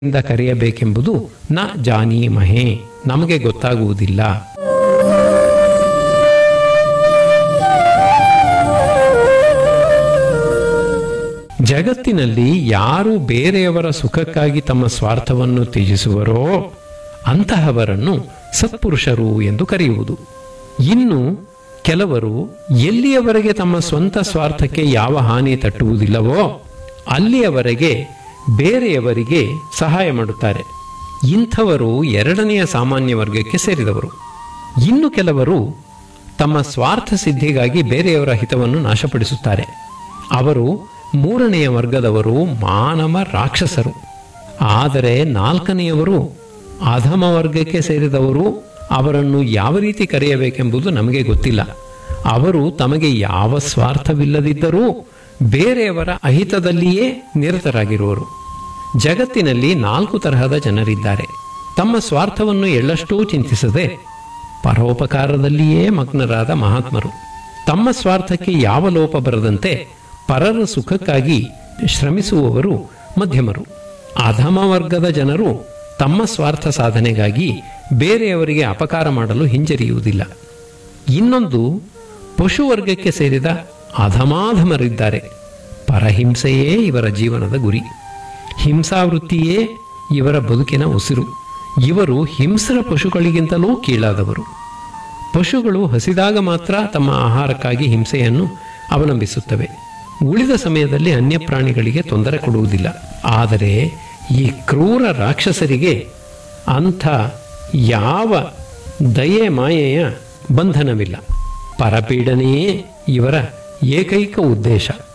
ಇಂದ ಕರೆಯಬೇಕೆಂಬುದು ನ ಜಾನೀಮಹೆ ನಮಗೆ ಗೊತ್ತಾಗುವುದಿಲ್ಲ ಜಗತ್ತಿನಲ್ಲಿ ಯಾರು ಬೇರೆಯವರ ಸುಖಕ್ಕಾಗಿ ತಮ್ಮ ಸ್ವಾರ್ಥವನ್ನು ತ್ಯಜಿಸುವರೋ ಅಂತಹವರನ್ನು ಸತ್ಪುರುಷರು ಎಂದು ಕರೆಯುವುದು ಇನ್ನು ಕೆಲವರು ಎಲ್ಲಿಯವರೆಗೆ ತಮ್ಮ ಸ್ವಂತ ಸ್ವಾರ್ಥಕ್ಕೆ ಯಾವ ಹಾನಿ ತಟ್ಟುವುದಿಲ್ಲವೋ ಅಲ್ಲಿಯವರೆಗೆ ಬೇರೆಯವರಿಗೆ ಸಹಾಯ ಮಾಡುತ್ತಾರೆ ಇಂಥವರು ಎರಡನೆಯ ಸಾಮಾನ್ಯ ವರ್ಗಕ್ಕೆ ಸೇರಿದವರು ಇನ್ನು ಕೆಲವರು ತಮ್ಮ ಸ್ವಾರ್ಥ ಸಿದ್ಧಿಗಾಗಿ ಬೇರೆಯವರ ಹಿತವನ್ನು ನಾಶಪಡಿಸುತ್ತಾರೆ ಅವರು ಮೂರನೆಯ ವರ್ಗದವರು ಮಾನವ ರಾಕ್ಷಸರು ಆದರೆ ನಾಲ್ಕನೆಯವರು ಅಧಮ ವರ್ಗಕ್ಕೆ ಸೇರಿದವರು ಅವರನ್ನು ಯಾವ ರೀತಿ ಕರೆಯಬೇಕೆಂಬುದು ನಮಗೆ ಗೊತ್ತಿಲ್ಲ ಅವರು ತಮಗೆ ಯಾವ ಸ್ವಾರ್ಥವಿಲ್ಲದಿದ್ದರೂ ಬೇರೆಯವರ ಅಹಿತದಲ್ಲಿಯೇ ನಿರತರಾಗಿರುವರು ಜಗತ್ತಿನಲ್ಲಿ ನಾಲ್ಕು ತರಹದ ಜನರಿದ್ದಾರೆ ತಮ್ಮ ಸ್ವಾರ್ಥವನ್ನು ಎಳ್ಳಷ್ಟೂ ಚಿಂತಿಸದೆ ಪರೋಪಕಾರದಲ್ಲಿಯೇ ಮಗ್ನರಾದ ಮಹಾತ್ಮರು ತಮ್ಮ ಸ್ವಾರ್ಥಕ್ಕೆ ಯಾವ ಲೋಪ ಬರದಂತೆ ಪರರ ಸುಖಕ್ಕಾಗಿ ಶ್ರಮಿಸುವವರು ಮಧ್ಯಮರು ಅಧಮ ವರ್ಗದ ಜನರು ತಮ್ಮ ಸ್ವಾರ್ಥ ಸಾಧನೆಗಾಗಿ ಬೇರೆಯವರಿಗೆ ಅಪಕಾರ ಮಾಡಲು ಹಿಂಜರಿಯುವುದಿಲ್ಲ ಇನ್ನೊಂದು ಪಶುವರ್ಗಕ್ಕೆ ಸೇರಿದ ಅಧಮಾಧಮರಿದ್ದಾರೆ ಪರಹಿಂಸೆಯೇ ಇವರ ಜೀವನದ ಗುರಿ ಹಿಂಸಾವೃತ್ತಿಯೇ ಇವರ ಬದುಕಿನ ಉಸಿರು ಇವರು ಹಿಂಸ್ರ ಪಶುಗಳಿಗಿಂತಲೂ ಕೀಳಾದವರು ಪಶುಗಳು ಹಸಿದಾಗ ಮಾತ್ರ ತಮ್ಮ ಆಹಾರಕ್ಕಾಗಿ ಹಿಂಸೆಯನ್ನು ಅವಲಂಬಿಸುತ್ತವೆ ಉಳಿದ ಸಮಯದಲ್ಲಿ ಅನ್ಯ ಪ್ರಾಣಿಗಳಿಗೆ ತೊಂದರೆ ಕೊಡುವುದಿಲ್ಲ ಆದರೆ ಈ ಕ್ರೂರ ರಾಕ್ಷಸರಿಗೆ ಅಂಥ ಯಾವ ದಯೆ ಮಾಯೆಯ ಬಂಧನವಿಲ್ಲ ಪರಪೀಡನೆಯೇ ಇವರ ಏಕೈಕ ಉದ್ದೇಶ